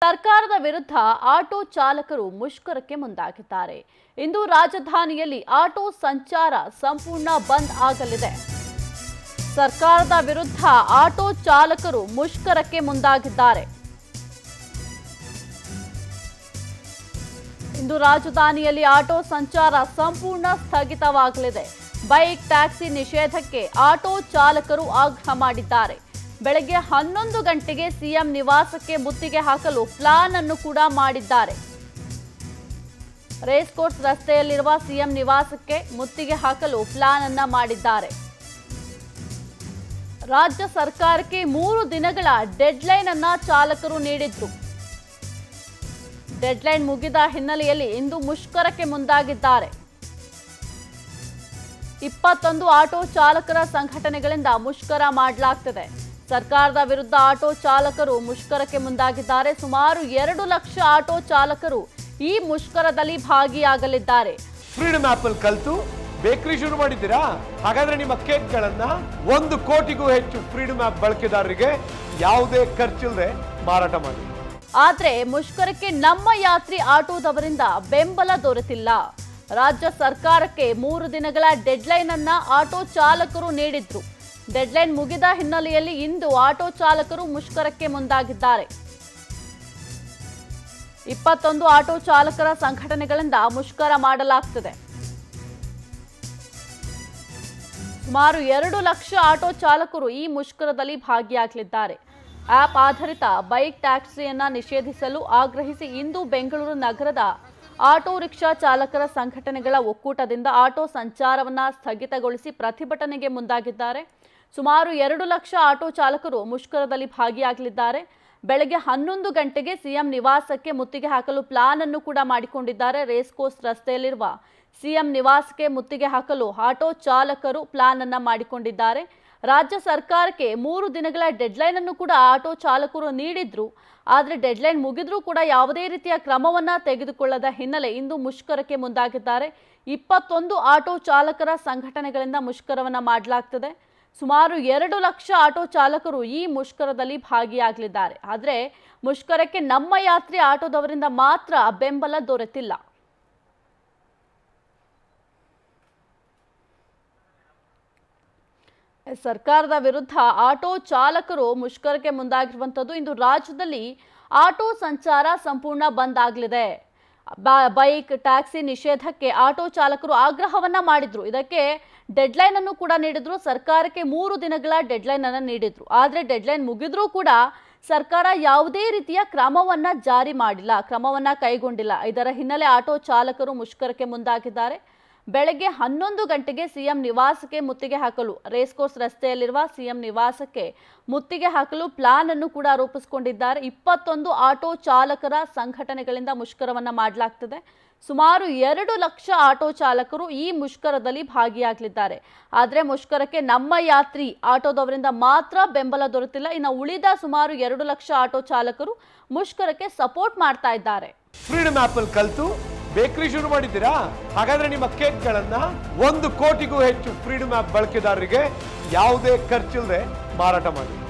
ಸರ್ಕಾರದ ವಿರುದ್ಧ ಆಟೋ ಚಾಲಕರು ಮುಷ್ಕರಕ್ಕೆ ಮುಂದಾಗಿದ್ದಾರೆ ಇಂದು ರಾಜಧಾನಿಯಲ್ಲಿ ಆಟೋ ಸಂಚಾರ ಸಂಪೂರ್ಣ ಬಂದ್ ಆಗಲಿದೆ ಸರ್ಕಾರದ ವಿರುದ್ಧ ಆಟೋ ಚಾಲಕರು ಮುಷ್ಕರಕ್ಕೆ ಮುಂದಾಗಿದ್ದಾರೆ ಇಂದು ರಾಜಧಾನಿಯಲ್ಲಿ ಆಟೋ ಸಂಚಾರ ಸಂಪೂರ್ಣ ಸ್ಥಗಿತವಾಗಲಿದೆ ಬೈಕ್ ಟ್ಯಾಕ್ಸಿ ನಿಷೇಧಕ್ಕೆ ಆಟೋ ಚಾಲಕರು ಆಗ್ರಹ ಮಾಡಿದ್ದಾರೆ ಬೆಳಗ್ಗೆ ಹನ್ನೊಂದು ಗಂಟೆಗೆ ಸಿಎಂ ನಿವಾಸಕ್ಕೆ ಮುತ್ತಿಗೆ ಹಾಕಲು ಪ್ಲಾನ್ ಅನ್ನು ಕೂಡ ಮಾಡಿದ್ದಾರೆ ರೇಸ್ ಕೋರ್ಸ್ ರಸ್ತೆಯಲ್ಲಿರುವ ಸಿಎಂ ನಿವಾಸಕ್ಕೆ ಮುತ್ತಿಗೆ ಹಾಕಲು ಪ್ಲಾನ್ ಅನ್ನ ಮಾಡಿದ್ದಾರೆ ರಾಜ್ಯ ಸರ್ಕಾರಕ್ಕೆ ಮೂರು ದಿನಗಳ ಡೆಡ್ಲೈನ್ ಅನ್ನ ಚಾಲಕರು ನೀಡಿದ್ರು ಡೆಡ್ಲೈನ್ ಮುಗಿದ ಹಿನ್ನೆಲೆಯಲ್ಲಿ ಇಂದು ಮುಷ್ಕರಕ್ಕೆ ಮುಂದಾಗಿದ್ದಾರೆ ಇಪ್ಪತ್ತೊಂದು ಆಟೋ ಚಾಲಕರ ಸಂಘಟನೆಗಳಿಂದ ಮುಷ್ಕರ ಮಾಡಲಾಗ್ತಿದೆ ಸರ್ಕಾರದ ವಿರುದ್ಧ ಆಟೋ ಚಾಲಕರು ಮುಷ್ಕರಕ್ಕೆ ಮುಂದಾಗಿದ್ದಾರೆ ಸುಮಾರು ಎರಡು ಲಕ್ಷ ಆಟೋ ಚಾಲಕರು ಈ ಮುಷ್ಕರದಲ್ಲಿ ಭಾಗಿಯಾಗಲಿದ್ದಾರೆ ಫ್ರೀಡಮ್ ಆಪ್ ಅಲ್ಲಿ ಕಲ್ತು ಬೇಕರಿ ಶುರು ಮಾಡಿದ್ದೀರಾ ಹಾಗಾದ್ರೆ ನಿಮ್ಮ ಕೇಕ್ಗಳನ್ನ ಒಂದು ಕೋಟಿಗೂ ಹೆಚ್ಚು ಫ್ರೀಡಮ್ ಆಪ್ ಬಳಕೆದಾರರಿಗೆ ಯಾವುದೇ ಖರ್ಚಿಲ್ಲದೆ ಮಾರಾಟ ಮಾಡಿ ಆದ್ರೆ ಮುಷ್ಕರಕ್ಕೆ ನಮ್ಮ ಯಾತ್ರಿ ಆಟೋದವರಿಂದ ಬೆಂಬಲ ದೊರೆತಿಲ್ಲ ರಾಜ್ಯ ಸರ್ಕಾರಕ್ಕೆ ಮೂರು ದಿನಗಳ ಡೆಡ್ಲೈನ್ ಅನ್ನ ಆಟೋ ಚಾಲಕರು ನೀಡಿದ್ರು ಡೆಡ್ಲೈನ್ ಮುಗಿದ ಹಿನ್ನೆಲೆಯಲ್ಲಿ ಇಂದು ಆಟೋ ಚಾಲಕರು ಮುಷ್ಕರಕ್ಕೆ ಮುಂದಾಗಿದ್ದಾರೆ ಇಪ್ಪತ್ತೊಂದು ಆಟೋ ಚಾಲಕರ ಸಂಘಟನೆಗಳಿಂದ ಮುಷ್ಕರ ಮಾಡಲಾಗ್ತಿದೆ ಸುಮಾರು ಎರಡು ಲಕ್ಷ ಆಟೋ ಚಾಲಕರು ಈ ಮುಷ್ಕರದಲ್ಲಿ ಭಾಗಿಯಾಗಲಿದ್ದಾರೆ ಆಪ್ ಆಧಾರಿತ ಬೈಕ್ ಟ್ಯಾಕ್ಸಿಯನ್ನ ನಿಷೇಧಿಸಲು ಆಗ್ರಹಿಸಿ ಇಂದು ಬೆಂಗಳೂರು ನಗರದ ಆಟೋ ರಿಕ್ಷಾ ಚಾಲಕರ ಸಂಘಟನೆಗಳ ಒಕ್ಕೂಟದಿಂದ ಆಟೋ ಸಂಚಾರವನ್ನ ಸ್ಥಗಿತಗೊಳಿಸಿ ಪ್ರತಿಭಟನೆಗೆ ಮುಂದಾಗಿದ್ದಾರೆ ಸುಮಾರು ಎರಡು ಲಕ್ಷ ಆಟೋ ಚಾಲಕರು ಮುಷ್ಕರದಲ್ಲಿ ಭಾಗಿಯಾಗಲಿದ್ದಾರೆ ಬೆಳಗ್ಗೆ ಹನ್ನೊಂದು ಗಂಟೆಗೆ ಸಿಎಂ ನಿವಾಸಕ್ಕೆ ಮುತ್ತಿಗೆ ಹಾಕಲು ಪ್ಲಾನ್ ಅನ್ನು ಕೂಡ ಮಾಡಿಕೊಂಡಿದ್ದಾರೆ ರೇಸ್ ಕೋರ್ಸ್ ರಸ್ತೆಯಲ್ಲಿರುವ ಸಿಎಂ ನಿವಾಸಕ್ಕೆ ಮುತ್ತಿಗೆ ಹಾಕಲು ಆಟೋ ಚಾಲಕರು ಪ್ಲಾನ್ ಅನ್ನ ಮಾಡಿಕೊಂಡಿದ್ದಾರೆ ರಾಜ್ಯ ಸರ್ಕಾರಕ್ಕೆ ಮೂರು ದಿನಗಳ ಡೆಡ್ಲೈನ್ ಅನ್ನು ಕೂಡ ಆಟೋ ಚಾಲಕರು ನೀಡಿದ್ರು ಆದರೆ ಡೆಡ್ಲೈನ್ ಮುಗಿದ್ರೂ ಕೂಡ ಯಾವುದೇ ರೀತಿಯ ಕ್ರಮವನ್ನ ತೆಗೆದುಕೊಳ್ಳದ ಹಿನ್ನೆಲೆ ಇಂದು ಮುಷ್ಕರಕ್ಕೆ ಮುಂದಾಗಿದ್ದಾರೆ ಇಪ್ಪತ್ತೊಂದು ಆಟೋ ಚಾಲಕರ ಸಂಘಟನೆಗಳಿಂದ ಮುಷ್ಕರವನ್ನ ಮಾಡಲಾಗ್ತದೆ ಸುಮಾರು ಎರಡು ಲಕ್ಷ ಆಟೋ ಚಾಲಕರು ಈ ಮುಷ್ಕರದಲ್ಲಿ ಭಾಗಿಯಾಗಲಿದ್ದಾರೆ ಆದರೆ ಮುಷ್ಕರಕ್ಕೆ ನಮ್ಮ ಯಾತ್ರಿ ಆಟೋದವರಿಂದ ಮಾತ್ರ ಬೆಂಬಲ ದೊರೆತಿಲ್ಲ ಸರ್ಕಾರದ ವಿರುದ್ಧ ಆಟೋ ಚಾಲಕರು ಮುಷ್ಕರಕ್ಕೆ ಮುಂದಾಗಿರುವಂಥದ್ದು ಇಂದು ರಾಜ್ಯದಲ್ಲಿ ಆಟೋ ಸಂಚಾರ ಸಂಪೂರ್ಣ ಬಂದ್ ಆಗಲಿದೆ ಬ- ಬೈಕ್ ಟ್ಯಾಕ್ಸಿ ನಿಷೇಧಕ್ಕೆ ಆಟೋ ಚಾಲಕರು ಆಗ್ರಹವನ್ನ ಮಾಡಿದ್ರು ಇದಕ್ಕೆ ಡೆಡ್ಲೈನ್ ಅನ್ನು ಕೂಡ ನೀಡಿದ್ರು ಸರ್ಕಾರಕ್ಕೆ ಮೂರು ದಿನಗಳ ಡೆಡ್ಲೈನ್ ಅನ್ನು ನೀಡಿದ್ರು ಆದ್ರೆ ಡೆಡ್ಲೈನ್ ಮುಗಿದ್ರೂ ಕೂಡ ಸರ್ಕಾರ ಯಾವುದೇ ರೀತಿಯ ಕ್ರಮವನ್ನ ಜಾರಿ ಮಾಡಿಲ್ಲ ಕ್ರಮವನ್ನ ಕೈಗೊಂಡಿಲ್ಲ ಇದರ ಹಿನ್ನೆಲೆ ಆಟೋ ಚಾಲಕರು ಮುಷ್ಕರಕ್ಕೆ ಮುಂದಾಗಿದ್ದಾರೆ ಬೆಳಗ್ಗೆ ಹನ್ನೊಂದು ಗಂಟೆಗೆ ಸಿಎಂ ನಿವಾಸಕ್ಕೆ ಮುತ್ತಿಗೆ ಹಾಕಲು ರೇಸ್ ಕೋರ್ಸ್ ರಸ್ತೆಯಲ್ಲಿರುವ ಸಿಎಂ ನಿವಾಸಕ್ಕೆ ಮುತ್ತಿಗೆ ಹಾಕಲು ಪ್ಲಾನ್ ಅನ್ನು ಕೂಡ ರೂಪಿಸಿಕೊಂಡಿದ್ದಾರೆ ಇಪ್ಪತ್ತೊಂದು ಆಟೋ ಚಾಲಕರ ಸಂಘಟನೆಗಳಿಂದ ಮುಷ್ಕರವನ್ನ ಮಾಡಲಾಗ್ತದೆ ಸುಮಾರು ಎರಡು ಲಕ್ಷ ಆಟೋ ಚಾಲಕರು ಈ ಮುಷ್ಕರದಲ್ಲಿ ಭಾಗಿಯಾಗಲಿದ್ದಾರೆ ಆದರೆ ಮುಷ್ಕರಕ್ಕೆ ನಮ್ಮ ಯಾತ್ರಿ ಆಟೋದವರಿಂದ ಮಾತ್ರ ಬೆಂಬಲ ದೊರೆತಿಲ್ಲ ಇನ್ನು ಉಳಿದ ಸುಮಾರು ಎರಡು ಲಕ್ಷ ಆಟೋ ಚಾಲಕರು ಮುಷ್ಕರಕ್ಕೆ ಸಪೋರ್ಟ್ ಮಾಡ್ತಾ ಇದ್ದಾರೆ ಫ್ರೀಡಮ್ ಆಪ್ ಅಲ್ಲಿ ಕಲ್ತು ಬೇಕರಿ ಶುರು ಮಾಡಿದ್ದೀರಾ ಹಾಗಾದ್ರೆ ನಿಮ್ಮ ಕೇಕ್ಗಳನ್ನ ಒಂದು ಕೋಟಿಗೂ ಹೆಚ್ಚು ಫ್ರೀಡಮ್ ಆಪ್ ಬಳಕೆದಾರರಿಗೆ ಯಾವುದೇ ಖರ್ಚಿಲ್ಲದೆ ಮಾರಾಟ ಮಾಡಿ